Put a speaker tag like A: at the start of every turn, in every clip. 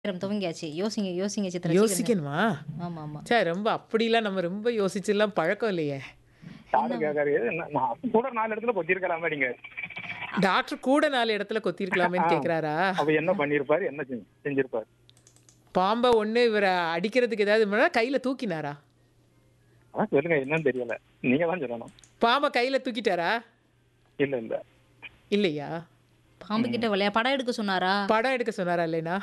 A: நேரம் துவங்கியாச்சு. யோசிங்க, யோசிங்க சித்ரா. சீக்கிரம்.
B: யோசிக்கணுமா?
A: ஆமா, ஆமா.
B: ச்சே ரொம்ப அப்படிலாம் நம்ம ரொம்ப யோசிச்சுலாம் பழக்கம் இல்லையே.
C: யாரு கேட்காரு என்ன நான் கூட நாலு இடத்துல கொத்திருக்கலாமே நீங்க
B: டாக்டர் கூட நாலு இடத்துல கொத்திருக்கலாமேன்னு கேக்குறாரா?
C: அப்ப என்ன பண்ணிருப்பாரு என்ன செஞ்சு- செஞ்சிருப்பாரு
B: பாம்ப ஒண்ணு இவர அடிக்கிறதுக்கு ஏதாவது பண்ணா கையில தூக்கினாரா?
C: அதான் சொல்லுங்க என்னன்னு தெரியல நீங்க தான் சொல்லணும்
B: பாம்ப கையில தூக்கிட்டாரா?
C: இல்ல இல்ல
B: இல்லையா?
A: பாம்பு கிட்ட விளையா படம் எடுக்க சொன்னாரா?
B: படம் எடுக்க சொன்னாரா இல்லைனா?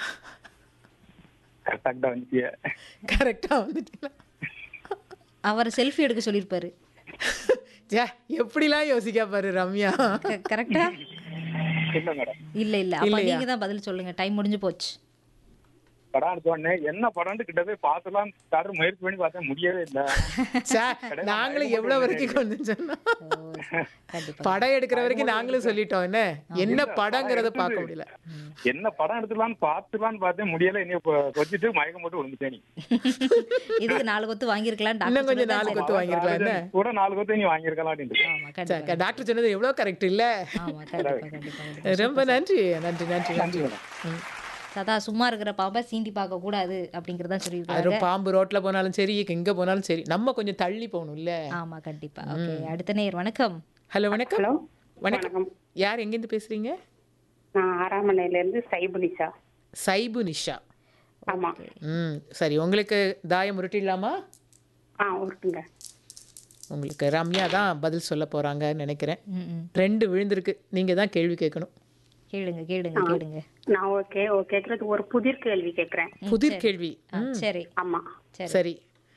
C: கரெக்டா வந்துட்டிய
B: கரெக்டா வந்துட்டீங்களா?
A: அவரை செல்ஃபி எடுக்க சொல்லியிருப்பாரு.
B: ச்சே எப்படிலாம் யோசிக்கா பாரு ரம்யா.
A: க- கரெக்டா?
C: இல்ல மேடம்
A: இல்ல இல்ல. அப்ப
B: இல்லையா?
A: நீங்க தான் பதில் சொல்லுங்க. டைம் முடிஞ்சு போச்சு.
C: படம் எடுத்த உடனே என்ன படம்னு கிட்ட போய் பார்த்துலாம் தர முயற்சி பண்ணி பார்த்தேன் முடியவே இல்ல
B: ச்சே நாங்களும் எவ்வளவு வரைக்கும் கொண்டு சொன்னோம்.
A: ஓ, கண்டிப்பா.
B: படம் எடுக்கிற வரைக்கும் நாங்களும் சொல்லிட்டோம் என்ன? என்ன படங்கிறத பார்க்க முடியல.
C: என்ன படம் எடுத்துலான்னு பார்த்துலான்னு பார்த்தேன் முடியல என்னைய கொ- கொத்திட்டு மயக்கம் போட்டு விழுந்துட்டேன் நீ
A: இதுக்கு நாலு கொத்து வாங்கியிருக்கலாம் டாக்டர்
B: இன்னும் கொஞ்சம்
A: சொன்னது
B: நாலு
A: சரி.
B: கொத்து வாங்கியிருக்கலாம் என்ன?
C: கூட நாலு கொத்து நீ வாங்கியிருக்கலாம் அப்படின்னு
A: ஆமா
B: ச்சே,
A: கண்டிப்பா.
B: டாக்டர் சொன்னது எவ்வளவு கரெக்ட் இல்ல?
A: ஆமா கண்டிப்பா கண்டிப்பா கண்டிப்பா.
B: ரொம்ப நன்றி நன்றி நன்றி நன்றி
C: நன்றி மேடம்
B: ம்.
A: சதா சும்மா இருக்கிற பாப்பா சீண்டி பார்க்க கூடாது அப்படிங்கறத
B: அது
A: சொல்லியிருக்காங்க.
B: பாம்பு ரோட்ல போனாலும் சரி எங்க போனாலும் சரி நம்ம கொஞ்சம் தள்ளி போகணும்ல
A: ஆமா கண்டிப்பா. ஓகே அடுத்த நேயர் வணக்கம்.
B: ஹலோ வணக்கம்
D: ஹலோ
B: வணக்கம்
D: வணக்கம்
B: யார் எங்கேருந்து பேசுறீங்க
D: நான் ஆறாமணையில இருந்து சைபுனிஷா
B: சைபு நிஷா
D: ஆமா
B: ம் சரி உங்களுக்கு தாயம் உருட்டிடலாமா
D: ஆ ஒருத்துங்க
B: உங்களுக்கு ரம்யா தான் பதில் சொல்ல போறாங்கன்னு நினைக்கிறேன்
A: ம், ம்.
B: ரெண்டு விழுந்திருக்கு நீங்க தான் கேள்வி கேட்கணும்
A: கேளுங்க கேளுங்க கேளுங்க.
D: நான் ஓகே ஓ கேக்குறது ஒரு புதிர் கேள்வி கேக்குறேன்
B: புதிர் கேள்வி
A: ஆ, சரி
D: ஆமா
A: சரி.
B: சரி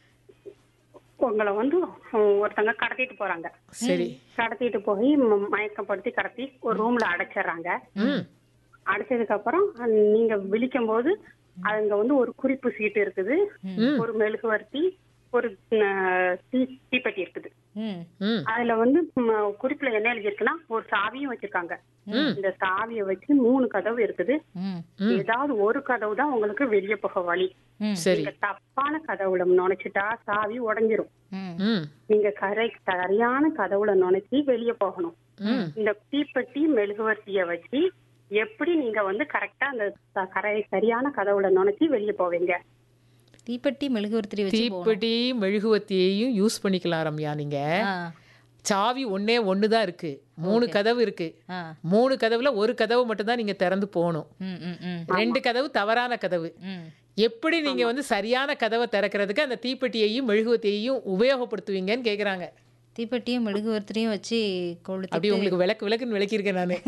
D: உங்களை வந்து உம், ஒருத்தங்க கடத்திட்டு போறாங்க
B: சரி
D: கடத்திட்டு போய் ம- மயக்கப்படுத்தி கடத்தி ஒரு ரூம்ல அடைச்சிடுறாங்க
B: ம்
D: அடைச்சதுக்கு அப்புறம் அஹ், நீங்க விழிக்கும் போது அங்க வந்து ஒரு குறிப்பு சீட்டு இருக்குது ஒரு மெழுகுவர்த்தி ஒரு அஹ், தீ- தீப்பெட்டி இருக்குது
A: ம்
B: ம்
D: அதுல வந்து ம, குறிப்புல என்ன எழுதியிருக்குன்னா ஒரு சாவியும் வச்சிருக்காங்க இந்த சாவியை வச்சு மூணு கதவு இருக்குது
A: ம்
D: ஏதாவது ஒரு கதவு தான் உங்களுக்கு வெளிய போக வழி
A: ம்
B: சரி
D: நீங்க தப்பான கதவுல நுழைச்சிட்டா சாவி உடைஞ்சிரும்
A: ம்
B: ம்
D: நீங்க கரை சரியான கதவுல நுழைச்சி வெளிய போகணும்
B: ம்
D: இந்த தீப்பெட்டி மெழுகுவர்த்திய வச்சு எப்படி நீங்க வந்து கரெக்டா அந்த ச- கரை சரியான கதவுல நுழைச்சி வெளிய போவீங்க
A: தீப்பெட்டி மெழுகுவர்த்தி வச்சு போகணும்.
B: தீப்பெட்டி மெழுகுவத்தியையும் யூஸ் பண்ணிக்கலாம் ரம்யா நீங்க
A: ஆ
B: சாவி ஒண்ணே ஒன்று தான் இருக்கு மூணு கதவு இருக்கு
A: ஆ
B: மூணு கதவுல ஒரு கதவு மட்டும் தான் நீங்க திறந்து போகணும்
A: ம் ம் ம்
B: ரெண்டு கதவு தவறான கதவு
A: ம்
B: எப்படி நீங்க வந்து சரியான கதவை திறக்கிறதுக்கு அந்த தீப்பெட்டியையும் மெழுகுவத்தியையும் உபயோகப்படுத்துவீங்கன்னு கேக்குறாங்க
A: தீப்பெட்டியும் மெழுகுவர்த்தியும் வச்சு கொளுத்தி
B: அப்படி உங்களுக்கு விளக்கு விளக்குன்னு விளக்கியிருக்கேன் நானு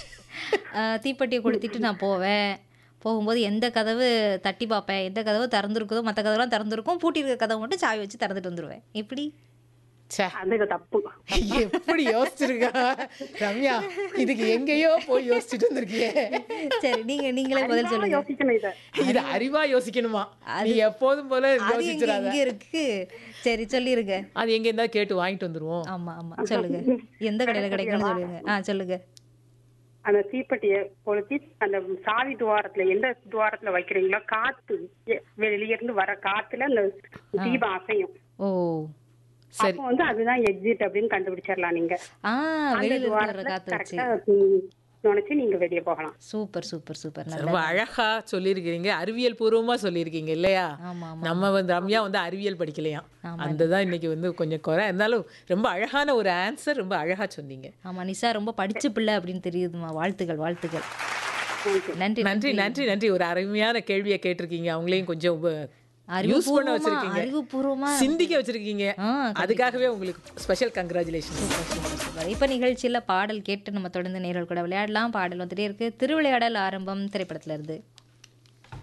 A: ஆ, தீப்பெட்டியை கொளுத்திட்டு நான் போவேன் போகும்போது எந்த கதவு தட்டி பார்ப்பேன் எந்த கதவு திறந்துருக்குதோ மற்ற கதவுலாம் திறந்துருக்கும் பூட்டி இருக்க கதவு மட்டும் சாவி வச்சு திறந்துட்டு வந்துருவேன் எப்படி
B: ச்சே
D: அதுக்கு தப்பு
B: எப்படி யோசிச்சிருக்கா ரம்யா இதுக்கு எங்கேயோ போய் யோசிச்சுட்டு வந்திருக்கியே
A: சரி நீங்க நீங்களே பதில் சொல்லுங்க
D: யோசிக்கணும் இத
B: இது அறிவா யோசிக்கணுமா நீ எப்போதும் போல
A: அது எங்க
B: யோசிச்சிடாத
A: இங்க இருக்கு சரி சொல்லிருங்க
B: அது எங்க இருந்தா கேட்டு வாங்கிட்டு வந்துருவோம்
A: ஆமா ஆமா சொல்லுங்க எந்த கடையில கிடைக்கும்னு சொல்லுங்க ஆ சொல்லுங்க
D: அந்த தீப்பெட்டியை கொளுத்தி அந்த சாவி துவாரத்துல எந்த துவாரத்துல வைக்கிறீங்களோ காத்து எ- வெளிய இருந்து வர காத்துல அந்த தீபம் அசையும்
A: ஓ
B: சரி
D: அப்போ வந்து அதுதான் எக்ஸிட் அப்படின்னு கண்டுபிடிச்சிடலாம் நீங்க
A: ஆ
D: அந்த
A: வெளியில இருந்து வர
D: துவாரத்துல
A: காத்து வச்சு
D: கரெக்டா நுழைச்சு நீங்க வெளிய போகலாம்
A: சூப்பர் சூப்பர் சூப்பர் நல்ல
B: ரொம்ப அழகா சொல்லியிருக்கிறீங்க அறிவியல் பூர்வமா சொல்லியிருக்கீங்க இல்லையா
A: ஆமா ஆமா
B: நம்ம வந்து ரம்யா வந்து அறிவியல் படிக்கலையாம் அந்த தான் இன்னைக்கு வந்து கொஞ்சம் குறை இருந்தாலும் ரொம்ப அழகான ஒரு ஆன்சர் ரொம்ப அழகா சொன்னீங்க
A: ஆமா நிஷா ரொம்ப படிச்ச பிள்ளை அப்படின்னு தெரியுதுமா வாழ்த்துக்கள் வாழ்த்துக்கள் நன்றி
B: நன்றி நன்றி நன்றி ஒரு அருமையான கேள்வியை கேட்டிருக்கீங்க அவங்களையும் கொஞ்சம் யூஸ் பண்ண
A: அறிவுபூர்வமா
B: வச்சிருக்கீங்க
A: அறிவுபூர்வமா
B: சிந்திக்க வச்சிருக்கீங்க
A: ஆ
B: அதுக்காகவே உங்களுக்கு special congratulation
A: super super super இப்போ நிகழ்ச்சியில் பாடல் கேட்டு நம்ம தொடர்ந்து நேரல் கூட விளையாடலாம் பாடல் வந்துட்டே இருக்கு திருவிளையாடல் ஆரம்பம் திரைப்படத்துல இருந்து